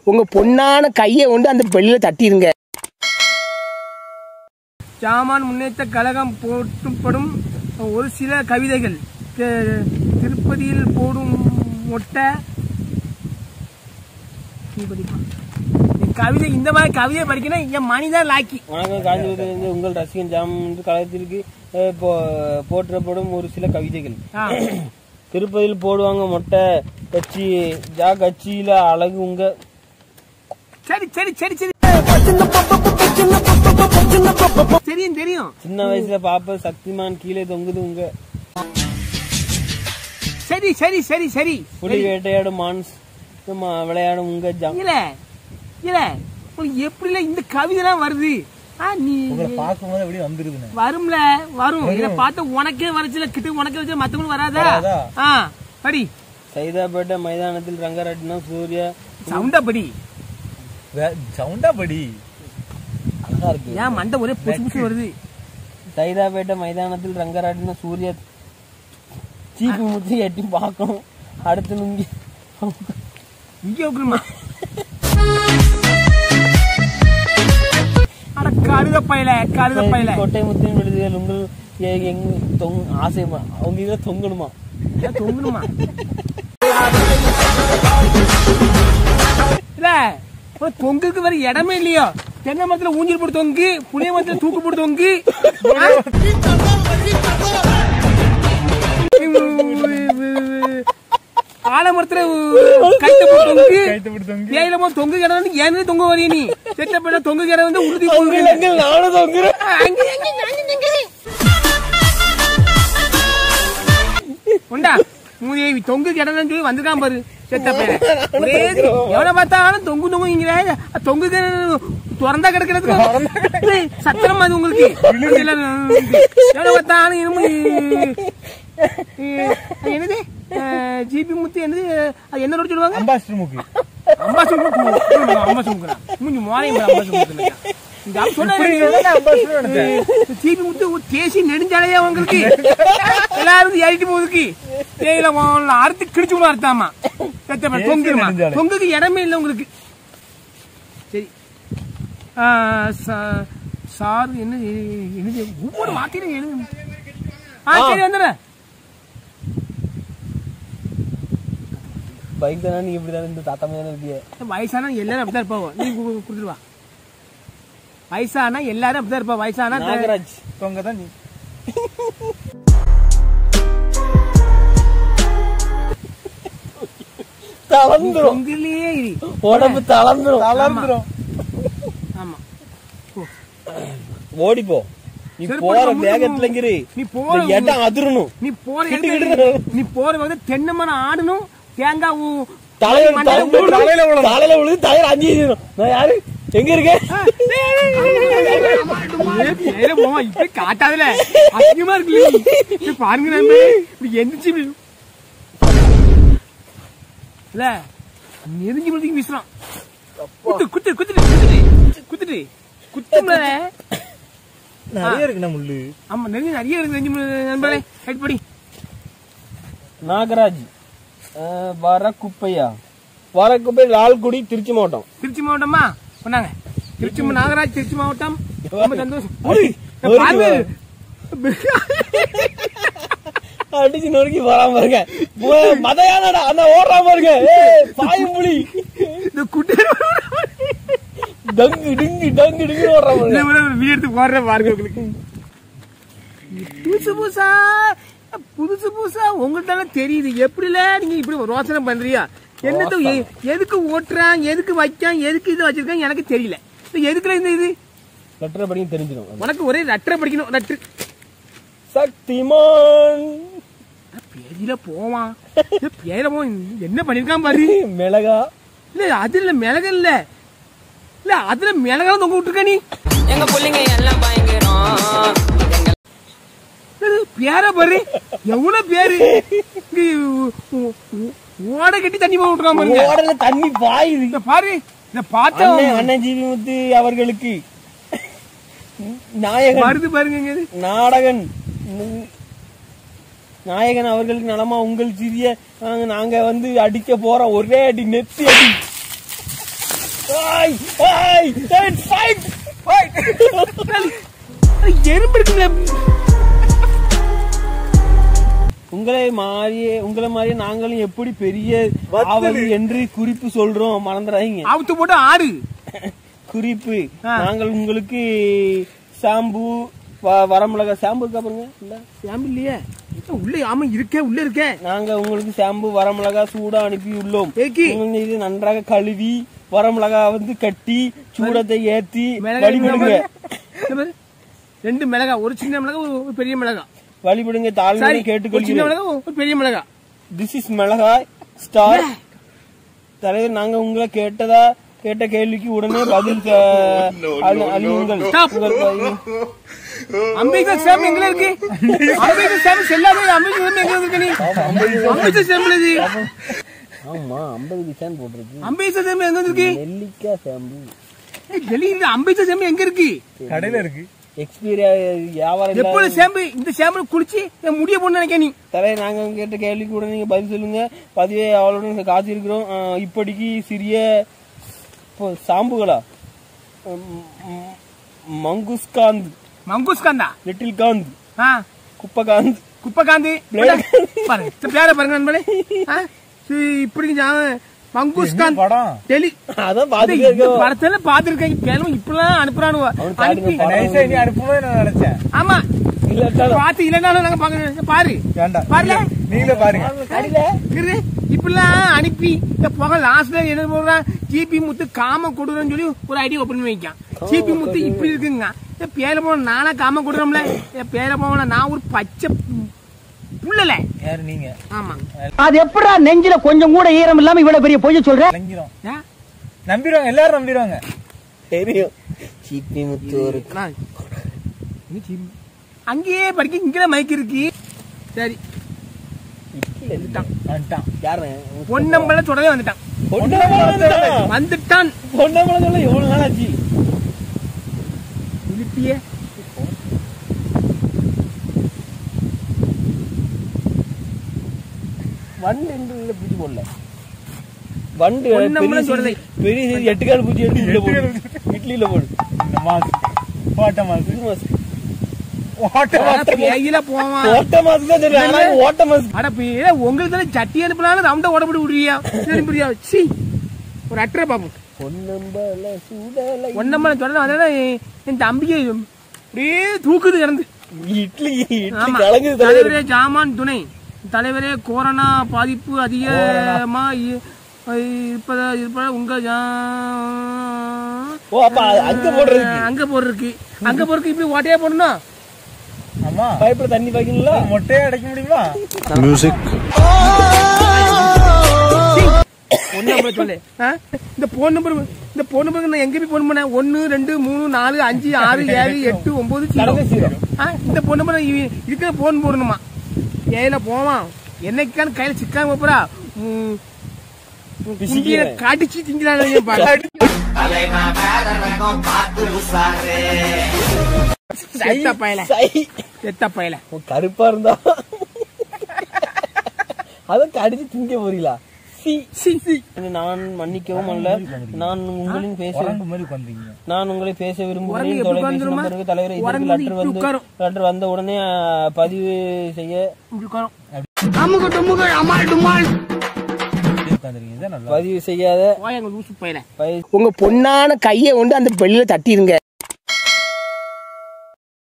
உங்க பொண்ணான கையை கொண்டு அந்த பெல்லில தட்டிடுங்க ஜாமான் முன்னேற்ற கழகம் போட்டுப்படும் ஒரு சில கவிதைகள் தி- திருப்பதியில் போடும் மொட்டை நீ படிப்பா. நீ கவிதை இந்த மாதிரி கவிதை படிக்கணும் என் மணிதான் லாக்கி வணக்கம் காஞ்சிபுரத்திலிருந்து உங்கள் ரசிகன் ஜாம் என்று கழகத்திற்கு அஹ், போ- போற்றப்படும் ஒரு சில கவிதைகள் ஆ. திருப்பதியில் போடுவாங்க மொட்டை கட்சி ஜா கட்சியில அழகு உங்க சரி சரி சரி சரி தெரியும் தெரியும் சின்ன வயசுல பாப்ப சக்திமான் கீழே தொங்குது உங்க சரி சரி சரி சரி புலி வேட்டையாடும் மான்ஸ் ம- விளையாடும் உங்க ஜாம் இல்ல இல்ல உனக்கு எப்படில இந்த கவிதைலாம் வருது ஆ, நீ பார்க்கும்போது அப்படியே வந்துருதுண்ணே வரும்ல வரும் இத பார்த்து உனக்கே வரச்சுல கிட்ட உனக்கே வச்சு மத்தவங்களுக்கு வராதா வராதா? ஆ படி சைதாப்பேட்டை மைதானத்தில் ரங்கராட்டினம் சூர்யா சவுண்டா படி சவுண்டா படி அழகா இருக்கு ஏன் மண்டை ஒரே புசு புசு வருது சைதாப்பேட்டை மைதானத்தில் ரங்கராட்டினம் சூர்யா சீப்பு முத்தி எட்டி பார்க்கணும் அடுத்து நுங்கி இங்கே உட்காருமா அட கழுத பையல கழுத பையல கொட்டை முத்தின் விடுதிகள் உங்கள் எ- எங்க தொங் ஆசை அவங்க இதுல தொங்கணுமா ஏன் தொங்கணுமா இல்ல உனக்கு தொங்குக்கு வேற இடமே இல்லையோ தென்னை மரத்துல ஊஞ்சல் போட்டு தொங்கு புளிய மரத்துல தூக்கு போட்டு தொங்கு ஆலமரத்துல கைத்த போட்டு தொங்கு கைத்து போட்டு தொங்கு. ஏயில போய் தொங்கு கிட வந்து ஏன்னு தொங்க வரைய நீ செத்த பண்ண தொங்கு கிட வந்து உறுதி போகுது நானும் தொங்குறேன் உண்டா மூதியை தொங்கு கிடன்னு சொல்லி வந்திருக்கான் பாரு செத்த பையன் ஒரே எவ்வளவு பார்த்தாலும் தொங்கு தொங்குங்கிற தொங்கு கிணறு திறந்தா கிடக்கிறதுக்கு சத்திரம் அது உங்களுக்கு எவ்வளவு பார்த்தாலும் இனிமே அது என்னது ஜிபி முத்து என்னது அது என்ன ரோடு சொல்லுவாங்க அம்பாசிடர் மூக்கு அம்மா சொல்லுங்க அம்மா சொல்லுங்க மூஞ்சி மோரையும் பாரு, அம்மா சொல்லுங்க இந்த ஆள் சொன்னாரு. அம்பாசிடர் சீபி முத்து ஒரு தேசி நெடுஞ்சாலையா உங்களுக்கு எல்லாரும் ஏறிட்டு போகுதுக்கு தேயில உன்னை அறுத்து கிழிச்சு விட அறுத்தாமா செத்த பையன், தொங்குமா நெடுஞ்சாலை. தொங்குக்கு இடமே இல்லை உங்களுக்கு சரி ஆ, சா- சார் என்ன எழுது ஒவ்வொரு வார்த்தையிலும் எழுது ஆ சரி வந்துடுறேன் பைக் தானே நீ இப்படி தானே இந்த தாத்தா தானே இருக்கிய வயசானா எல்லாரும் அப்படிதான் இருப்பாங்க நீ கு- கு- கொடுத்துட்டு வா வயசானா எல்லாரும் அப்படிதான் இருப்பா வயசானா த- நாகராஜ் தொங்க தான் நீ தளர்ந்துரும் தொங்குலயே இரு உடம்பு தளர்ந்துரும் தளர்ந்துரும் ஆமா ஓடி போ நீ சரி, போற போய் வேகத்துல இரு நீ போற இந்த இடம் அதிரணும் நீ போற கிட்டு இடத்துல கிட்டு. நீ போற வந்து தென்னை மரம் ஆடணும் தேங்காய் ஊ- தலையில மண்டையில தலையில விழணும். தலையில விழுந்து தலையில விழுந்து தலையில அஞ்சு ஏறிடும். நான் யாரு எங்க இருக்கேன் ஏய், பேரை போமா, இப்படி காட்டாதல அசிங்கமா இருக்கு இப்படி பாருங்க நண்பரே, இப்படி எந்திரிச்சு இப்படி- இல்ல நெருங்கி முடிஞ்சு வீசுறான் குத்து குத்து குத்துட்டு குத்துட்டு குத்துட்டு குத்தும்ல நிறைய இருக்குண்ணே முள்ளு ஆமா நெருங்கி நிறைய இருக்கு நெஞ்சு முழு- நண்பரே ரைட் படி நாகராஜ் அஹ், வரக்குப்பையா வரக்குப்பை லால்குடி திருச்சி மாவட்டம் திருச்சி மாவட்டமா சொன்னாங்க திருச்சி மா- நாகராஜ் திருச்சி மாவட்டம் ரொம்ப சந்தோஷம் ஒரு- இந்த ஒரு பாருங்க. அடிச்சு நொறுக்கி வராம பாருங்க போ- மதையானடா அந்த ஓடுறாம பாருங்க ஏய், பாயும் புலி இந்த குட்டி டங்கு டிங்கு டங்கு டிங்கு ஓடுறாம பாருங்க இந்த மாதிரி ஒரு வீடு எடுத்து போடுற பாருங்க உங்களுக்கு புதுசு புதுசா புதுசு புதுசா உங்கள்ட்ட தெரியுது எப்படில நீங்க இப்படி ஒரு ரோசனை பண்றியா என்னது எ- எதுக்கு ஓட்டுறான் எதுக்கு வைக்கான் எதுக்கு இது வச்சிருக்கான் எனக்கு தெரியல இது எதுக்குல இந்த இது லெட்டரை படிக்க தெரிஞ்சிடும் உனக்கு ஒரே லெட்டரை படிக்கணும் லெட்டர் சக்திமான் பேதியில போவான் இது பேதியில போவான் என்ன பண்ணிருக்கான் பாரு மிளகா இல்ல அது இல்ல மிளகு இல்ல இல்ல அதுல மிளகா தொங்க விட்டுருக்க நீ எங்க புள்ளைங்க எல்லாம் பயங்கரம் இது பேர பாரு எவ்வளவு பேரு இங்க ஓ- ஓ- ஓட கட்டி தண்ணி போக விட்டுருக்கான் பாருங்க ஓடல தண்ணி பாயுது இந்த பாரு இந்த பார்த்தா அண்ணன் அண்ணன் ஜிவி முத்து அவர்களுக்கு நாயகன் வருது பாருங்க இங்க இது. நாடகன் உம், நாயகன் அவர்களுக்கு நலமா உங்கள் சிறிய நாங்க- நாங்க வந்து அடிக்க போறோம் ஒரே அடி நெத்தி அடி ஏய், ஏய், ஏய், fight. எறும்பு இருக்குல்ல உங்களை மாதிரியே உங்களை மாதிரியே நாங்களும் எப்படி பெரிய வத்தலு. ஆவல் என்று குறிப்பு சொல்றோம் மறந்துடாதீங்க அவுத்து போட்டு ஆடு குறிப்பு ஆ. நாங்கள் உங்களுக்கு ஷாம்பு வ- வரமிளகா ஷாம்பு இருக்கா பாருங்க இல்ல ஏன் இல்லையே உள்ள ஆமா இருக்கே உள்ள இருக்கே நாங்க உங்களுக்கு ஷாம்பு வரமிளகா சூடா அனுப்பி உள்ளோம் ஏக்கி. நீங்கள் இது நன்றாக கழுவி வரமிளகா வந்து கட்டி சூடத்தை ஏத்தி மிளகாய் வழிபடுங்க இந்த பாரு. ரெண்டு மிளகா ஒரு சின்ன மிளகா ஒரு ஒரு பெரிய மிளகா வழிபடுங்க சரி தாழ்மையை ஒரு சின்ன கேட்டுக்கொள்கிறேன் மிளகா ஒரு பெரிய மிளகா திஸ் இஸ் மிளகாய் ஸ்டார் தலைவர் நாங்க உங்களை கேட்டதா கேட்ட கேள்விக்கு உடனே பதில் த- அளி- அழியுங்கள் Stop. உங்கள் பதில். அம்பேத்கர் சேம் எங்க இருக்கு அம்பேத்கர் சேம் செல்லாதே அம்பேத்கர் சேம் எங்க இருக்கு நீ அம்பேத்கர் சேம் இது ஆமா ஐம்பது டிசைன் போட்டிருக்கு அம்பேத்கர் சேம் எங்க இருக்கு நெல்லிக்காய் ஷாம்பு ஏய், டெல்லியில அம்பேத்கர் சேம் எங்க இருக்கு கடையில இருக்கு எக்ஸ்பீரியா வியாபாரம் எப்பொழுது இல்லாத- சேம்பு இந்த சேம்பு குளிச்சு என் முடிய போன்னு நினைக்க நீ தலைவர் நாங்க கேட்ட கேள்விக்கு உடனே நீங்க பதில் சொல்லுங்க பதிவே அவளுடன் காத்திருக்கிறோம் ஆஹ் இப்படிக்கு சிறிய இப்போ சாம்புகளா ம், ம், மங்குஸ்காந்த் மங்குஸ்காந்தா லிட்டில் காந்த் ஆ குப்பகாந்த் குப்பகாந்தி Blade. பாருங்க இந்த பேரை பாருங்க நண்பனே ஆ, சரி, இப்படி ஞா- மங்குஸ்காந்த் படம் டெல்லி அதான் இந்த பாத்துட்டே இருக்கோம் படத்துல பாத்துருக்கேன் கேளும் இப்பெல்லாம் அனுப்புறானுவ அவன் தாடி அனுப்பி படம் நைஸா நீ அனுப்பும்போது நான் நினைச்சேன் ஆமா இல்லாட்டாலும் பாத்து இல்லைனாலும் நாங்க பாக்க பாரு வேண்டாம் பாருல நீங்களே பாருங்க இரு, இப்படிலாம் அனுப்பி இந்த போக லாஸ்ட்ல என்ன போடுறான் ஜிபி முத்து காம கொடுறன்னு சொல்லி ஒரு ஐடியா ஓப்பன் பண்ணி வைக்கான் ஜிபி முத்து இப்படி இருக்குங்க இந்த பேர போன நானா காம கொடுறோம்ல என் பேர போன நான் ஒரு பச்சை புள்ளல யாரு நீங்க ஆமா அது எப்படா நெஞ்சில கொஞ்சம் கூட ஈரம் இல்லாம இவ்வளவு பெரிய பொய்ய சொல்ற விளங்கிரும் ஏன்? நம்பிடுவாங்க எல்லாரும் நம்பிடுவாங்க தெரியும் சிப்பி முத்து ஒரு நான் நீ ஜிபி. அங்கேயே படிக்க இங்கதான் மைக் இருக்கு சரி வந்துட்டான் வந்துட்டான் யாரு பொன்னம்பளம் தொடவே வந்துட்டான் வந்துட்டான் பொன்னம்பளம் சொல்ல எவ்வளவு நாள் ஆச்சு இழுப்பியே வண்டு என்று உள்ள பூச்சி போடல வண்டு பொன்னம்பலம் பெரிய சொல்லுது. size- பெரிய size எட்டு கால் பூச்சி எடுத்து உள்ள போடு இட்லியில போடு இந்த மாசு ஓட்ட மாசு இது மாசு. ஓட்ட மாசு பேயில போவான் ஓட்ட மாசு தான் தெரியும் ஆனா இது ஓட்ட மாசு அட பேர உங்களுக்கு தானே சட்டி அனுப்பினாலும் ரவுண்டா ஓடப்படி விடுறியா திரும்பியா சி ஒரு அட்டரை பாப்போம் பொன்னம்பல சூடல ஒன்னம்மளம் தொடர்ந்து அதனால என் தம்பியை அப்படியே தூக்குது கிடந்து இட்லி இட்லி ஆமா கலங்குது தலைவர் தலைவரே ஜாமான் துணை தலைவரே கொரோனா பாதிப்பு அதிகமா இ- இருப்பதா இருப்பதா உங்க ஜா- ஓ அப்ப அது அங்க போடுறதுக்கு அங்க போடுறதுக்கு அங்க போறதுக்கு இப்படி ஓட்டையா போடணும் ஆமா பைப்ல தண்ணி பாய்க்கணும்ல மொட்டையே அடைக்க முடியுமா ஒன்னு நம்பர் சொல்லு ஆ? இந்த போன் நம்பர் இந்த போன் நம்பருக்கு நான் எங்க போய் போன் பண்ணேன் ஒன்னு ரெண்டு மூணு நாலு அஞ்சு ஆறு ஏழு எட்டு ஒன்பது ஜீரோ கடைசி zero. ஆ, இந்த போன் நம்பர் இருக்கிற போன் போடணுமா ஏல போவான் என்னைக்கான கையில சிக்காம போறா ம், உன் குண்டியை கடிச்சு திங்கிறாங்க பாரு செத்த பயல சை. செத்த பயல உன் கருப்பா இருந்தா அத கடிச்சு திங்க போறீங்களா சி சி சி நான் மன்னிக்கவும் அல்ல நான் உங்களின் பேச குரங்கு மாதிரி உட்காந்துங்க நான் உங்களை பேச விரும்புகிறேன் உறங்கு எப்படி தொலைபேசி உட்கார்ந்துருமா? நம்பருக்கு தலைவரை இதற்கு உறங்கு லெட்டர் இப்படி வந்து உட்காரும். லெட்டர் வந்த உடனே ஆ, பதிவு செய்ய இப்படி உட்காரும் அமுக டுமுக அமால் டுமால் உட்காந்துருக்கீங்க இதான் நல்லா பதிவு செய்யாத போய் எங்க லூசு பயல பய- உங்க பொண்ணான கையை கொண்டு அந்த பெல்லில தட்டிருங்க